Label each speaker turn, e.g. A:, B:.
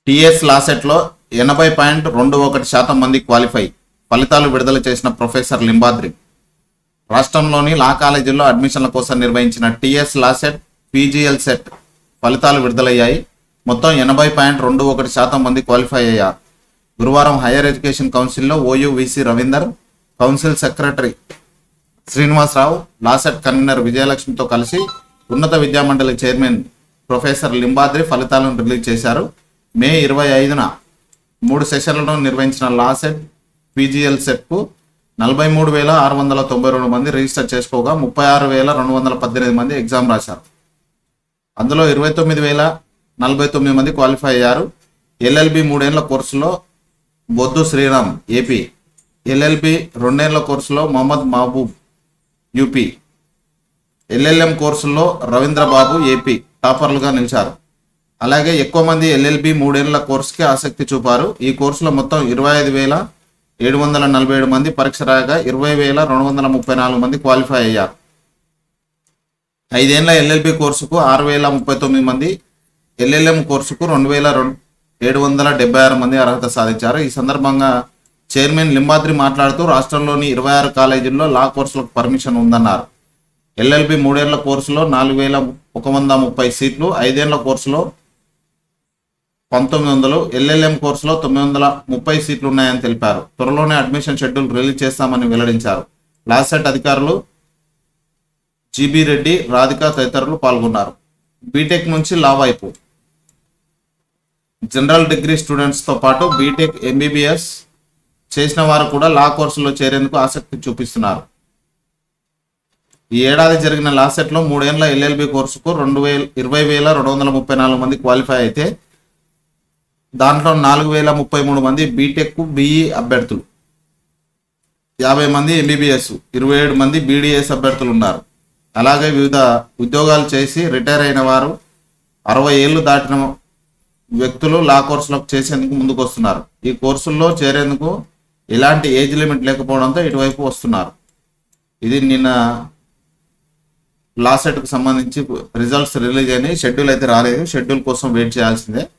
A: TS లాసెట్లో ఎనభై point రెండు ఒకటి శాతం మంది క్వాలిఫై ఫలితాలు విడుదల చేసిన ప్రొఫెసర్ లింబాద్రి రాష్ట్రంలోని లా కాలేజీల్లో అడ్మిషన్ల కోసం నిర్వహించిన టిఎస్ లాసెట్ పీజీఎల్ సెట్ ఫలితాలు విడుదలయ్యాయి మొత్తం ఎనభై పాయింట్ రెండు ఒకటి శాతం మంది క్వాలిఫై అయ్యారు గురువారం హైయర్ ఎడ్యుకేషన్ కౌన్సిల్లో OU VC Ravinder council secretary Srinivasa Rao LAWCET convener విజయలక్ష్మితో కలిసి ఉన్నత విద్యామండలి చైర్మన్ ప్రొఫెసర్ లింబాద్రి ఫలితాలను రిలీజ్ చేశారు మే ఇరవై ఐదున మూడు సెషన్లను నిర్వహించిన లాసెట్ పీజీఎల్ సెట్కు నలభై మూడు వేల ఆరు వందల తొంభై రెండు మంది రిజిస్టర్ చేసుకోగా ముప్పై ఆరు వేల రెండు వందల పద్దెనిమిది మంది ఎగ్జామ్ రాశారు అందులో ఇరవై తొమ్మిది వేల నలభై తొమ్మిది మంది క్వాలిఫై అయ్యారు ఎల్ఎల్బి మూడేళ్ల కోర్సులో బొద్దు శ్రీరామ్ ఏపీ ఎల్ఎల్బి రెండేళ్ల కోర్సులో మొహమ్మద్ మహబూబ్ యూపీ ఎల్ఎల్ఎం కోర్సుల్లో రవీంద్ర బాబు ఏపీ టాపర్లుగా నిలిచారు అలాగే ఎక్కువ మంది ఎల్ఎల్బి మూడేళ్ల కోర్సుకి ఆసక్తి చూపారు ఈ కోర్సులో మొత్తం ఇరవై ఐదు వేల ఏడు వందల నలభై ఏడు మంది పరీక్ష రాయగా ఇరవై వేల రెండు వందల ముప్పై నాలుగు మంది క్వాలిఫై అయ్యారు ఐదేళ్ల ఎల్ఎల్బి కోర్సుకు ఆరు వేల ముప్పై తొమ్మిది మంది ఎల్ఎల్ఎం కోర్సుకు రెండు వేల రెండు ఏడు వందల డెబ్బై ఆరు మంది అర్హత సాధించారు ఈ సందర్భంగా చైర్మన్ లింబాద్రి మాట్లాడుతూ రాష్ట్రంలోని ఇరవై ఆరు కాలేజీల్లో లా కోర్సులకు పర్మిషన్ ఉందన్నారు ఎల్ఎల్బి మూడేళ్ల కోర్సులో నాలుగు వేల ఒక వంద ముప్పై సీట్లు ఐదేళ్ల కోర్సులో పంతొమ్మిది వందలు ఎల్ఎల్ఎం కోర్సులో తొమ్మిది వందల ముప్పై సీట్లు ఉన్నాయని తెలిపారు త్వరలోనే అడ్మిషన్ షెడ్యూల్ రిలీజ్ చేస్తామని వెల్లడించారు లాసెట్ అధికారులు జీబీ రెడ్డి రాధిక తదితరులు పాల్గొన్నారు బీటెక్ నుంచి లా వైపు జనరల్ డిగ్రీ స్టూడెంట్స్తో పాటు బీటెక్ ఎంబీబీఎస్ చేసిన వారు కూడా లా కోర్సులో చేరేందుకు ఆసక్తి చూపిస్తున్నారు ఈ ఏడాది జరిగిన లాసెట్లో మూడేళ్ల ఎల్ఎల్బి కోర్సుకు రెండు వేల ఇరవై వేల రెండు వందల ముప్పై నాలుగు మంది క్వాలిఫై అయితే దాంట్లో నాలుగు వేల ముప్పై మూడు మంది బీటెక్ బీఈ అభ్యర్థులు యాభై మంది ఎంబీబీఎస్ ఇరవై ఏడు మంది బీడీఎస్ అభ్యర్థులు ఉన్నారు అలాగే వివిధ ఉద్యోగాలు చేసి రిటైర్ అయిన వారు అరవై ఏళ్ళు దాటిన వ్యక్తులు లా కోర్సులకు చేసేందుకు ముందుకు వస్తున్నారు ఈ కోర్సుల్లో చేరేందుకు ఎలాంటి ఏజ్ లిమిట్ లేకపోవడంతో ఇటువైపు వస్తున్నారు ఇది నిన్న లాసెట్కు సంబంధించి రిజల్ట్స్ రిలీజ్ అయినాయి షెడ్యూల్ అయితే రాలేదు షెడ్యూల్ కోసం వెయిట్ చేయాల్సిందే